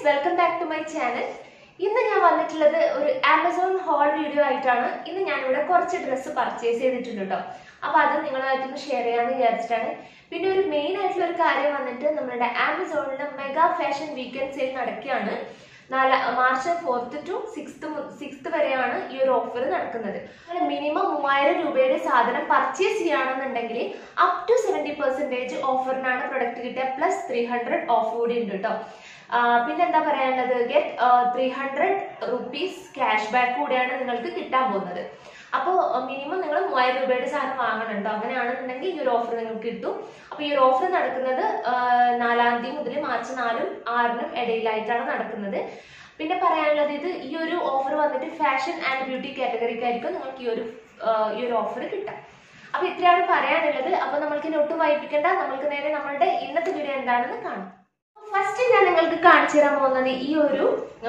welcome back to my channel ഇന്ന് ഞാൻ വന്നിട്ടുള്ളത് ഒരു ആമസോൺ ഹോൾ വീഡിയോ ആയിട്ടാണ് ഇന്ന് ഞാൻ ഇവിടെ കുറച്ച് ഡ്രസ്സ് പർച്ചേസ് ചെയ്തിട്ടുണ്ട് കേട്ടോ അപ്പൊ അത് നിങ്ങളായിട്ടൊന്ന് ഷെയർ ചെയ്യാന്ന് വിചാരിച്ചിട്ടാണ് പിന്നെ ഒരു മെയിൻ ആയിട്ടുള്ള ഒരു കാര്യം വന്നിട്ട് നമ്മുടെ ആമസോണിൽ മെഗാ ഫാഷൻ വീക്കെൻഡ് സെയിൽ നടക്കുകയാണ് നാല March fourth to sixth sixth വരെയാണ് ഈ ഒരു ഓഫർ നടക്കുന്നത് മിനിമം മൂവായിരം രൂപയുടെ സാധനം പർച്ചേസ് ചെയ്യുകയാണെന്നുണ്ടെങ്കിൽ അപ് ടു സെവൻറ്റി പെർസെൻറ്റേജ് ഓഫറിനാണ് പ്രൊഡക്റ്റ് കിട്ടുക പ്ലസ് ത്രീ ഹൺഡ്രഡ് ഓഫ് കൂടി ഉണ്ട് കേട്ടോ പിന്നെ എന്താ പറയാനുള്ളത് get three hundred rupees cash back കൂടിയാണ് നിങ്ങൾക്ക് കിട്ടാൻ പോകുന്നത് അപ്പോൾ മിനിമം നിങ്ങൾ മൂവായിരം രൂപയുടെ സാധനം വാങ്ങണം കേട്ടോ അങ്ങനെയാണെന്നുണ്ടെങ്കിൽ ഈ ഒരു ഓഫർ നിങ്ങൾക്ക് കിട്ടും അപ്പോൾ ഈ ഒരു ഓഫർ നടക്കുന്നത് ആ, നാലാം തീയതി മുതൽ മാർച്ച് നാലും ആറിനും ഇടയിലായിട്ടാണ് നടക്കുന്നത് പിന്നെ പറയാനുള്ളത് ഇത് ഈ ഒരു ഓഫർ വന്നിട്ട് ഫാഷൻ ആൻഡ് ബ്യൂട്ടി കാറ്റഗറിക്കായിരിക്കും നിങ്ങൾക്ക് ഈ ഒരു ആ, ഈ ഒരു ഓഫർ കിട്ടാം അപ്പൊ ഇത്രയാണ് പറയാനുള്ളത് അപ്പൊ നമ്മൾക്ക് ഇനി ഒട്ടും വായിപ്പിക്കേണ്ട നമ്മൾക്ക് നേരെ നമ്മളുടെ ഇന്നത്തെ വീഡിയോ എന്താണെന്ന് കാണാം ഫസ്റ്റ് ഞാൻ നിങ്ങൾക്ക് കാണിച്ചു തരാൻ പോകുന്നത് ഈ ഒരു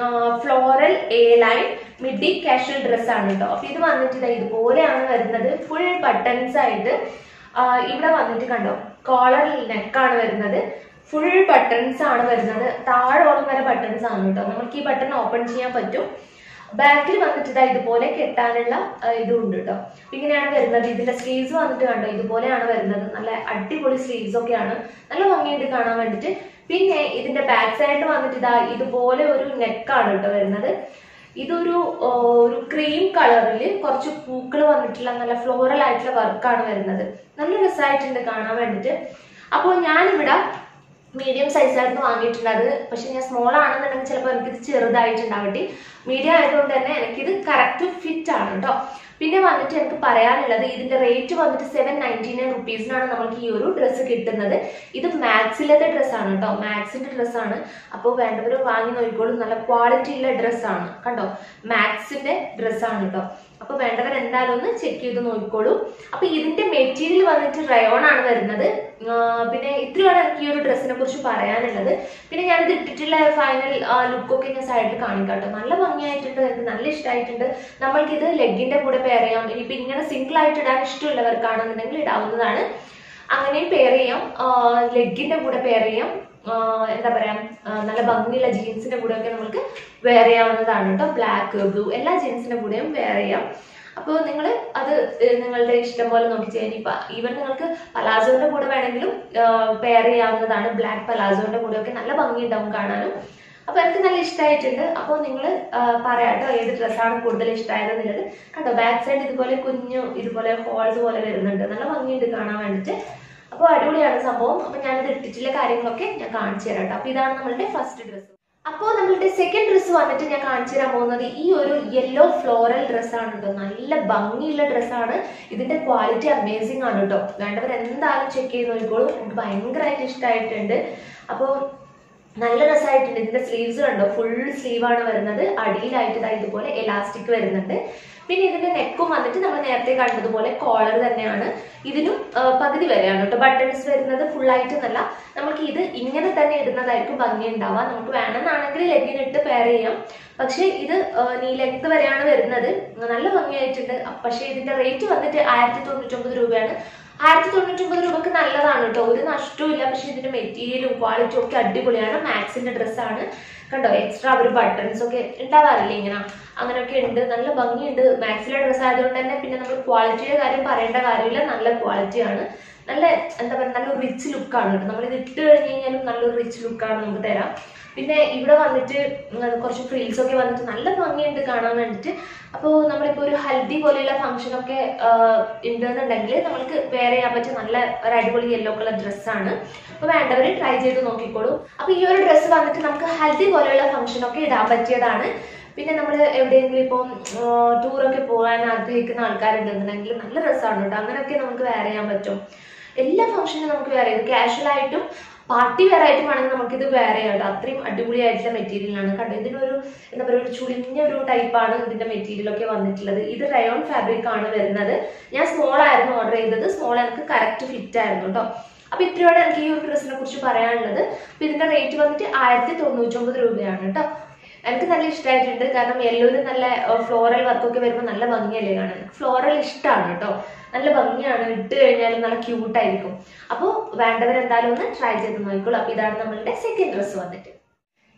floral A line midi casual dress ആണ് കേട്ടോ അപ്പൊ ഇത് വന്നിട്ട് ദാ ഇതുപോലെയാണ് വരുന്നത് ഫുൾ ബട്ടൺസ് ആയിട്ട് ആ, ഇവിടെ വന്നിട്ട് കണ്ടോ കോളർ നെക്കാണ് വരുന്നത് ഫുൾ ബട്ടൺസ് ആണ് വരുന്നത് താഴോളം വരെ ബട്ടൺസ് ആണ് കേട്ടോ നമുക്ക് ഈ ബട്ടൺ ഓപ്പൺ ചെയ്യാൻ പറ്റും ബാക്കിൽ വന്നിട്ട് ഇതാ ഇതുപോലെ കെട്ടാനുള്ള ആ, ഇതും ഉണ്ട് കേട്ടോ അപ്പൊ ഇങ്ങനെയാണ് വരുന്നത് ഇതിന്റെ സ്ലീവ്സ് വന്നിട്ട് കണ്ടോ ഇതുപോലെയാണ് വരുന്നത് നല്ല അടിപൊളി സ്ലീവ്സ് ഒക്കെയാണ് നല്ല ഭംഗിയായിട്ട് കാണാൻ വേണ്ടിട്ട് പിന്നെ ഇതിന്റെ ബാക്ക് സൈഡിൽ വന്നിട്ട് ഇതാ ഇതുപോലെ ഒരു നെക്കാണ് കേട്ടോ വരുന്നത് ഇതൊരു ആ, ഒരു ക്രീം കളറിൽ കുറച്ച് പൂക്കൾ വന്നിട്ടുള്ള നല്ല ഫ്ലോറൽ ആയിട്ടുള്ള വർക്കാണ് വരുന്നത് നല്ല രസമായിട്ടുണ്ട് കാണാൻ വേണ്ടിട്ട് അപ്പോൾ ഞാനിവിടെ മീഡിയം സൈസായിരുന്നു വാങ്ങിയിട്ടുള്ളത് പക്ഷെ ഞാൻ സ്മോൾ ആണെന്നുണ്ടെങ്കിൽ ചിലപ്പോൾ എനിക്കിത് ചെറുതായിട്ടുണ്ടാവട്ടെ മീഡിയം ആയതുകൊണ്ട് തന്നെ എനിക്കിത് കറക്റ്റ് ഫിറ്റ് ആണ് കേട്ടോ പിന്നെ വന്നിട്ട് എനിക്ക് പറയാനുള്ളത് ഇതിന്റെ റേറ്റ് വന്നിട്ട് സെവൻ നയൻറ്റി നയൻ റുപ്പീസിനാണ് നമുക്ക് ഈ ഒരു ഡ്രസ്സ് കിട്ടുന്നത് ഇത് മാക്സിലത്തെ ഡ്രസ്സാണ് കേട്ടോ മാക്സിന്റെ ഡ്രസ്സാണ് അപ്പോൾ വേണ്ടവർ വാങ്ങി നോക്കിക്കോളും നല്ല ക്വാളിറ്റി ഉള്ള ഡ്രസ്സാണ് കണ്ടോ മാക്സിന്റെ ഡ്രസ്സാണ് കേട്ടോ അപ്പൊ വേണ്ടവർ എന്തായാലും ഒന്ന് ചെക്ക് ചെയ്ത് നോക്കിക്കോളൂ അപ്പൊ ഇതിന്റെ മെറ്റീരിയൽ വന്നിട്ട് റയോൺ ആണ് വരുന്നത് ആ, പിന്നെ ഇത്രയാണ് എനിക്ക് ഈ ഒരു ഡ്രസ്സിനെ കുറിച്ച് പറയാനുള്ളത് പിന്നെ ഞാനിത് ഇട്ടിട്ടുള്ള ഫൈനൽ ലുക്കൊക്കെ ഞാൻ സൈഡിൽ കാണിക്കാം കേട്ടോ നല്ല ഭംഗിയായിട്ടുണ്ട് എനിക്ക് നല്ല ഇഷ്ടമായിട്ടുണ്ട് നമ്മൾക്കിത് ലെഗിന്റെ കൂടെ പെയർ ചെയ്യാം ഇനിയിപ്പോ ഇങ്ങനെ സിംഗിൾ ആയിട്ട് ഇടാൻ ഇഷ്ടമുള്ളവർക്കാണെന്നുണ്ടെങ്കിൽ ഇടാവുന്നതാണ് അങ്ങനെയും പെയർ ചെയ്യാം ലെഗിന്റെ കൂടെ പെയർ ചെയ്യാം ആ, എന്താ പറയാ ആ, നല്ല ഭംഗിയുള്ള ജീൻസിന്റെ കൂടെ ഒക്കെ നമുക്ക് വെയർ ചെയ്യാവുന്നതാണ് കേട്ടോ ബ്ലാക്ക് ബ്ലൂ എല്ലാ ജീൻസിന്റെ കൂടെയും വെയർ ചെയ്യാം അപ്പോൾ നിങ്ങൾ അത് ഏഹ്, നിങ്ങളുടെ ഇഷ്ടം പോലെ നോക്കി ചെയ്യാൻ ഇപ്പൊ ഈവൻ നിങ്ങൾക്ക് പലാസോന്റെ കൂടെ വേണമെങ്കിലും പെയർ ചെയ്യാവുന്നതാണ് ബ്ലാക്ക് പലാസോന്റെ കൂടെ ഒക്കെ നല്ല ഭംഗി ഉണ്ടാവും കാണാനും അപ്പൊ എനിക്ക് നല്ല ഇഷ്ടമായിട്ടുണ്ട് അപ്പോൾ നിങ്ങൾ പറയാട്ടോ ഏത് ഡ്രസ്സാണ് കൂടുതൽ ഇഷ്ടമായത് എന്നുള്ളത് കണ്ടോ ബാക്ക് സൈഡ് ഇതുപോലെ കുഞ്ഞു ഇതുപോലെ ഹോൾസ് പോലെ വരുന്നുണ്ട് നല്ല ഭംഗിയുണ്ട് കാണാൻ വേണ്ടിയിട്ട് അപ്പോൾ അടിപൊളിയാണ് സംഭവം അപ്പൊ ഞാനിത് ഇട്ടിട്ടുള്ള കാര്യങ്ങളൊക്കെ ഞാൻ കാണിച്ചു തരാം കേട്ടോ അപ്പൊ ഇതാണ് നമ്മളുടെ ഫസ്റ്റ് ഡ്രസ്സ് അപ്പോൾ നമ്മളുടെ സെക്കൻഡ് ഡ്രസ്സ് വന്നിട്ട് ഞാൻ കാണിച്ചു തരാൻ പോകുന്നത് ഈ ഒരു യെല്ലോ ഫ്ലോറൽ ഡ്രസ്സാണ് കേട്ടോ നല്ല ഭംഗിയുള്ള ഡ്രസ്സാണ് ഇതിന്റെ ക്വാളിറ്റി അമേസിംഗ് ആണ് കേട്ടോ വേണ്ടവർ എന്തായാലും ചെക്ക് ചെയ്ത് നോക്കിക്കോളൂ എനിക്ക് ഭയങ്കരമായിട്ട് ഇഷ്ടമായിട്ടുണ്ട് അപ്പോൾ നല്ല രസമായിട്ടുണ്ട് ഇതിന്റെ സ്ലീവ്സ് കണ്ടോ ഫുൾ സ്ലീവ് ആണ് വരുന്നത് അടിയിലായിട്ട് ഇതാ ഇതുപോലെ എലാസ്റ്റിക് വരുന്നുണ്ട് പിന്നെ ഇതിന്റെ നെക്കും വന്നിട്ട് നമ്മൾ നേരത്തെ കണ്ടതുപോലെ കോളർ തന്നെയാണ് ഇതിനും ആ, പകുതി വരെയാണ് കേട്ടോ ബട്ടൺസ് വരുന്നത് ഫുൾ ആയിട്ടെന്നല്ല നമുക്ക് ഇത് ഇങ്ങനെ തന്നെ ഇടുന്നതായിരിക്കും ഭംഗി ഉണ്ടാവുക നമുക്ക് വേണമെന്നാണെങ്കിൽ ലെഗിൻ ഇട്ട് പെയർ ചെയ്യാം പക്ഷേ ഇത് നീ ലെങ്ത് വരെയാണ് വരുന്നത് നല്ല ഭംഗിയായിട്ടുണ്ട് പക്ഷേ ഇതിന്റെ റേറ്റ് വന്നിട്ട് ആയിരത്തി തൊണ്ണൂറ്റൊമ്പത് രൂപയാണ് ആയിരത്തി തൊണ്ണൂറ്റൊമ്പത് രൂപക്ക് നല്ലതാണ് കേട്ടോ ഒരു നഷ്ടവും ഇല്ല പക്ഷെ ഇതിന്റെ മെറ്റീരിയലും ക്വാളിറ്റിയും ഒക്കെ അടിപൊളിയാണ് മാക്സിന്റെ ഡ്രസ്സാണ് കണ്ടോ എക്സ്ട്രാ ഒരു ബട്ടൺസ് ഒക്കെ ഉണ്ടാവാറില്ലേ ഇങ്ങനെ അങ്ങനെയൊക്കെ ഉണ്ട് നല്ല ഭംഗിയുണ്ട് മാക്സിലെ ഡ്രസ്സ് ആയതുകൊണ്ട് തന്നെ പിന്നെ നമ്മൾ ക്വാളിറ്റിയുടെ കാര്യം പറയേണ്ട കാര്യമില്ല നല്ല ക്വാളിറ്റിയാണ് നല്ല എന്താ പറയുക നല്ല റിച്ച് ലുക്കാണ് കേട്ടോ നമ്മൾ ഇത് ഇട്ട് കഴിഞ്ഞ് കഴിഞ്ഞാലും നല്ലൊരു റിച്ച് ലുക്കാണ് നമുക്ക് തരാം പിന്നെ ഇവിടെ വന്നിട്ട് ഉം, കുറച്ച് ഫ്രീൽസ് ഒക്കെ വന്നിട്ട് നല്ല ഭംഗിയുണ്ട് കാണാൻ വേണ്ടിയിട്ട് അപ്പോൾ നമ്മളിപ്പോൾ ഒരു ഹൽദി പോലെയുള്ള ഫംഗ്ഷനൊക്കെ ഉണ്ടെന്നുണ്ടെങ്കിൽ നമുക്ക് വെയർ ചെയ്യാൻ പറ്റിയ നല്ല ഒരു അടിപൊളി യെല്ലോ കളർ ഡ്രസ്സാണ് അപ്പോൾ വേണ്ടവർ ട്രൈ ചെയ്ത് നോക്കിക്കോളൂ അപ്പോൾ ഈ ഒരു ഡ്രസ്സ് വന്നിട്ട് നമുക്ക് ഹൽദി പോലെയുള്ള ഫംഗ്ഷനൊക്കെ ഇടാൻ പറ്റിയതാണ് പിന്നെ നമ്മൾ എവിടെയെങ്കിലും ഇപ്പം ടൂറൊക്കെ പോകാൻ ആഗ്രഹിക്കുന്ന ആൾക്കാരുണ്ടെന്നുണ്ടെങ്കിൽ നല്ല രസമാണ് കേട്ടോ അങ്ങനെയൊക്കെ നമുക്ക് വെയർ ചെയ്യാൻ പറ്റും എല്ലാ ഫംഗ്ഷനും നമുക്ക് വെയർ ചെയ്ത് കാഷ്വൽ ആയിട്ടും പാർട്ടി വെയർ ആയിട്ടും വേണമെങ്കിൽ നമുക്കിത് വെയർ ചെയ്യാം കേട്ടോ അത്രയും അടിപൊളിയായിട്ടുള്ള മെറ്റീരിയലാണ് കണ്ടോ ഇതിനൊരു എന്താ പറയുക ഒരു ചുളിഞ്ഞ ഒരു ടൈപ്പാണ് ഇതിന്റെ മെറ്റീരിയൽ ഒക്കെ വന്നിട്ടുള്ളത് ഇത് റയോൺ ഫാബ്രിക് ആണ് വരുന്നത് ഞാൻ സ്മോൾ ആയിരുന്നു ഓർഡർ ചെയ്തത് സ്മോൾ എനിക്ക് കറക്റ്റ് ഫിറ്റ് ആയിരുന്നു കേട്ടോ അപ്പൊ ഇത്രയോടെ എനിക്ക് ഈ ഒരു ഡ്രസ്സിനെ കുറിച്ച് പറയാനുള്ളത് അപ്പൊ ഇതിന്റെ റേറ്റ് വന്നിട്ട് ആയിരത്തി തൊണ്ണൂറ്റൊമ്പത് രൂപയാണ് കേട്ടോ എനിക്ക് നല്ല ഇഷ്ടമായിട്ടുണ്ട് കാരണം യെല്ലോയിൽ നല്ല ഫ്ലോറൽ വർക്കൊക്കെ വരുമ്പോൾ നല്ല ഭംഗിയല്ലേ കാണാൻ ഫ്ലോറൽ ഇഷ്ടമാണ് കേട്ടോ നല്ല ഭംഗിയാണ് ഇട്ട് കഴിഞ്ഞാലും നല്ല ക്യൂട്ടായിരിക്കും അപ്പോൾ വേണ്ടവർ എന്തായാലും ഒന്ന് ട്രൈ ചെയ്ത് നോക്കിക്കോളൂ അപ്പോൾ ഇതാണ് നമ്മളുടെ സെക്കൻഡ് ഡ്രസ്സ് വന്നിട്ട്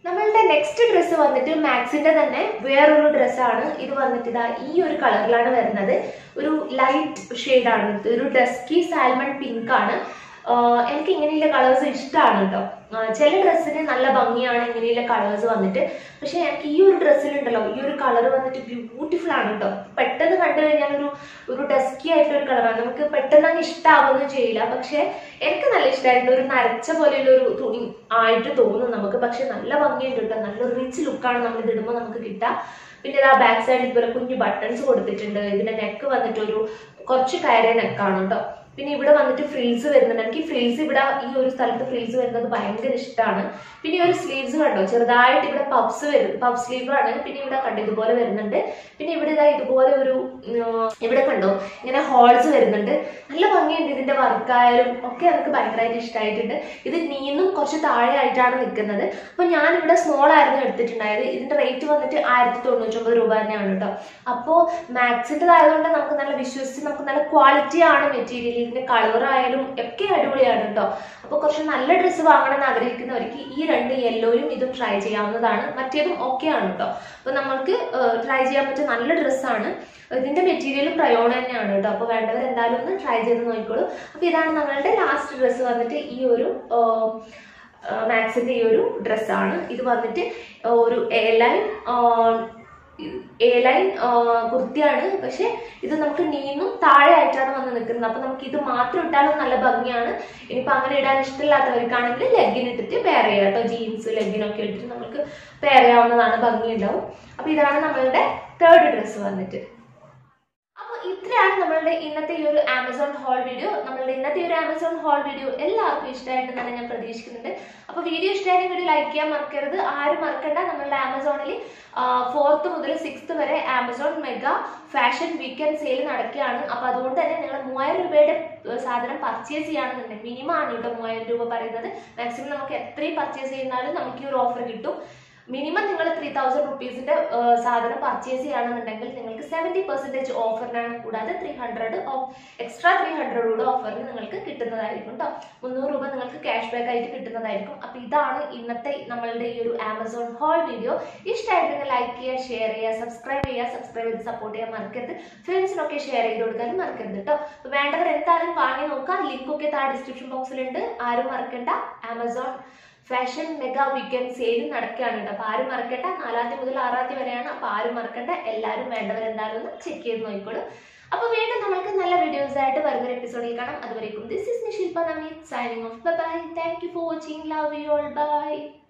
നമ്മളുടെ നെക്സ്റ്റ് ഡ്രസ്സ് വന്നിട്ട് മാക്സിന്റെ തന്നെ വേറൊരു ഡ്രസ്സാണ് ഇത് വന്നിട്ട് ഇതാ ഈ ഒരു കളറിലാണ് വരുന്നത് ഒരു ലൈറ്റ് ഷെയ്ഡാണ് ഇത് ഒരു ഡസ്കി സാൽമൺ പിങ്ക് ആണ് ആഹ് എനിക്ക് ഇങ്ങനെയുള്ള കളേഴ്സ് ഇഷ്ടമാണ് കേട്ടോ ആഹ് ചില ഡ്രസ്സിന് നല്ല ഭംഗിയാണ് ഇങ്ങനെയുള്ള കളേഴ്സ് വന്നിട്ട് പക്ഷെ എനിക്ക് ഈ ഒരു ഡ്രസ്സിലുണ്ടല്ലോ ഈ ഒരു കളർ വന്നിട്ട് ബ്യൂട്ടിഫുൾ ആണ് കേട്ടോ പെട്ടെന്ന് കണ്ടു കഴിഞ്ഞാൽ ഒരു ഒരു ഡസ്കി ആയിട്ടുള്ള ഒരു കളറാണ് നമുക്ക് പെട്ടെന്ന് അങ്ങ് ഇഷ്ടാവുകയൊന്നും ചെയ്യില്ല പക്ഷെ എനിക്ക് നല്ല ഇഷ്ടമായിട്ട് ഒരു നരച്ച പോലെയുള്ള ഒരു തുണി ആയിട്ട് തോന്നും നമുക്ക് പക്ഷെ നല്ല ഭംഗിയുണ്ട് കേട്ടോ നല്ലൊരു റിച്ച് ലുക്കാണ് നമ്മൾ ഇത് ഇടുമ്പോൾ നമുക്ക് കിട്ടുക പിന്നെ ഇതാ ബാക്ക് സൈഡിൽ ഇതുപോലെ കുഞ്ഞു ബട്ടൺസ് കൊടുത്തിട്ടുണ്ട് ഇതിന്റെ നെക്ക് വന്നിട്ട് ഒരു കുറച്ച് കയറിയ നെക്കാണ് കേട്ടോ പിന്നെ ഇവിടെ വന്നിട്ട് ഫ്രീൽസ് വരുന്നുണ്ട് എനിക്ക് ഫ്രീൽസ് ഇവിടെ ഈ ഒരു സ്ഥലത്ത് ഫ്രീൽസ് വരുന്നത് ഭയങ്കര ഇഷ്ടമാണ് പിന്നെ ഈ ഒരു സ്ലീവ്സ് കണ്ടോ ചെറുതായിട്ട് ഇവിടെ പബ്സ് വരും പബ് സ്ലീവ് ആണ് പിന്നെ ഇവിടെ കണ്ടോ ഇതുപോലെ വരുന്നുണ്ട് പിന്നെ ഇവിടെ ഇതാ ഇതുപോലെ ഒരു ഉം, ഇവിടെ കണ്ടോ ഇങ്ങനെ ഹോൾസ് വരുന്നുണ്ട് നല്ല ഭംഗിയുണ്ട് ഇതിന്റെ വർക്കായാലും ഒക്കെ എനിക്ക് ഭയങ്കരമായിട്ട് ഇഷ്ടമായിട്ടുണ്ട് ഇത് നീന്നും കുറച്ച് താഴെ ആയിട്ടാണ് നിൽക്കുന്നത് അപ്പൊ ഞാൻ ഇവിടെ സ്മോൾ ആയിരുന്നു എടുത്തിട്ടുണ്ടായത് ഇതിന്റെ റേറ്റ് വന്നിട്ട് ആയിരത്തി തൊണ്ണൂറ്റൊമ്പത് രൂപ തന്നെയാണ് കേട്ടോ അപ്പോൾ മാക്സിൻ്റെതായതുകൊണ്ട് നമുക്ക് നല്ല വിശ്വസിച്ച് നമുക്ക് നല്ല ക്വാളിറ്റി ആണ് മെറ്റീരിയൽ ഇതിന്റെ കളർ ആയാലും ഒക്കെ അടിപൊളിയാണ് കേട്ടോ അപ്പോൾ കുറച്ച് നല്ല ഡ്രസ്സ് വാങ്ങണം എന്ന് ആഗ്രഹിക്കുന്നവർക്ക് ഈ രണ്ട് യെല്ലോയും ഇതും ട്രൈ ചെയ്യാവുന്നതാണ് മറ്റേതും ഓക്കെ ആണ് കേട്ടോ അപ്പോൾ നമുക്ക് ട്രൈ ചെയ്യാൻ പറ്റിയ നല്ല ഡ്രസ്സാണ് ഇതിന്റെ മെറ്റീരിയലും പ്രയോൺ തന്നെയാണ് കേട്ടോ അപ്പോൾ വേണ്ടവർ എന്തായാലും ഒന്ന് ട്രൈ ചെയ്ത് നോക്കിക്കോളൂ അപ്പോൾ ഇതാണ് നമ്മളുടെ ലാസ്റ്റ് ഡ്രസ്സ് വന്നിട്ട് ഈ ഒരു മാക്സിന്റെ ഈ ഒരു ഡ്രസ്സാണ് ഇത് വന്നിട്ട് ഒരു എ ലൈൻ എ ലൈൻ കുർത്തിയാണ് പക്ഷെ ഇത് നമുക്ക് നീന്നും താഴെ ആയിട്ടാണ് വന്ന് നിൽക്കുന്നത് അപ്പൊ നമുക്ക് ഇത് മാത്രം ഇട്ടാലും നല്ല ഭംഗിയാണ് ഇനിയിപ്പോ അങ്ങനെ ഇടാൻ ഇഷ്ടമില്ലാത്തവർക്കാണെങ്കിൽ ലെഗിൻ ഇട്ടിട്ട് പെയർ ചെയ്യാം കേട്ടോ ജീൻസ് ലെഗിനൊക്കെ ഇട്ടിട്ട് നമുക്ക് പെയർ ചെയ്യാവുന്നതാണ് ഭംഗി ഉണ്ടാവും അപ്പൊ ഇതാണ് നമ്മളുടെ തേർഡ് ഡ്രസ്സ് വന്നിട്ട് അപ്പോൾ ഇത്രയാണ് നമ്മളുടെ ഇന്നത്തെ ഈ ഒരു ആമസോൺ ഹോൾ വീഡിയോ നമ്മളുടെ ഇന്നത്തെ ഈ ഒരു ആമസോൺ ഹോൾ വീഡിയോ എല്ലാവർക്കും ഇഷ്ടമായിട്ട് തന്നെ ഞാൻ പ്രതീക്ഷിക്കുന്നുണ്ട് അപ്പോൾ വീഡിയോ ഇഷ്ടമായെങ്കിൽ വീഡിയോ ലൈക്ക് ചെയ്യാൻ മറക്കരുത് ആരും മറക്കണ്ട നമ്മളുടെ ആമസോണിൽ ഫോർത്ത് മുതൽ സിക്സ്ത് വരെ Amazon mega fashion weekend sale നടക്കുകയാണ് അപ്പോൾ അതുകൊണ്ട് തന്നെ നിങ്ങൾ മൂവായിരം രൂപയുടെ ഏർ സാധനം പർച്ചേസ് ചെയ്യുകയാണെന്നുണ്ടെങ്കിൽ മിനിമം ആണ് കേട്ടോ മൂവായിരം രൂപ പറയുന്നത് മാക്സിമം നമുക്ക് എത്രയും പർച്ചേസ് ചെയ്യുന്നാലും നമുക്ക് ഈ ഒരു ഓഫർ കിട്ടും മിനിമം നിങ്ങൾ ത്രീ തൗസൻഡ് റുപ്പീസിന്റെ സാധനം പർച്ചേസ് ചെയ്യുകയാണെന്നുണ്ടെങ്കിൽ നിങ്ങൾക്ക് സെവൻറ്റി പെർസെൻറ്റേജ് ഓഫറിനാണ് കൂടാതെ three hundred extra three hundred കൂടെ ഓഫറിന് നിങ്ങൾക്ക് കിട്ടുന്നതായിരിക്കും കേട്ടോ മുന്നൂറ് രൂപ നിങ്ങൾക്ക് ക്യാഷ് ബാക്ക് ആയിട്ട് കിട്ടുന്നതായിരിക്കും അപ്പോൾ ഇതാണ് ഇന്നത്തെ നമ്മളുടെ ഈ ഒരു ആമസോൺ ഹോൾ വീഡിയോ ഇഷ്ടമായിട്ടുണ്ടെങ്കിൽ ലൈക്ക് ചെയ്യുക ഷെയർ ചെയ്യുക സബ്സ്ക്രൈബ് ചെയ്യുക സബ്സ്ക്രൈബ് ചെയ്ത് സപ്പോർട്ട് ചെയ്യാൻ മറക്കരുത് ഫ്രണ്ട്സിനൊക്കെ ഷെയർ ചെയ്ത് കൊടുക്കാനും മറക്കരുത് കേട്ടോ അപ്പോൾ വേണ്ടവർ എന്തായാലും വാങ്ങി നോക്കാം ലിങ്ക് ഒക്കെ താഴെ ഡിസ്ക്രിപ്ഷൻ ബോക്സിലുണ്ട് ആരും മറക്കണ്ട Amazon fashion mega weekend sale നടക്കുകയാണ് കേട്ടോ അപ്പോൾ ആരും മറക്കണ്ട നാലാം തീയതി മുതൽ ആറാം തീയതി വരെയാണ് അപ്പോൾ ആരും മറക്കണ്ട എല്ലാവരും വേണ്ടവർ എന്തായാലും ഒന്ന് ചെക്ക് ചെയ്ത് നോക്കിക്കോളൂ അപ്പോൾ വീണ്ടും നമുക്ക് നല്ല വീഡിയോസ് ആയിട്ട് വരുന്നൊരു എപ്പിസോഡിൽ കാണാം അതുവരേക്കും this is Nishilpa Nameeth signing off bye thank you for watching love you all by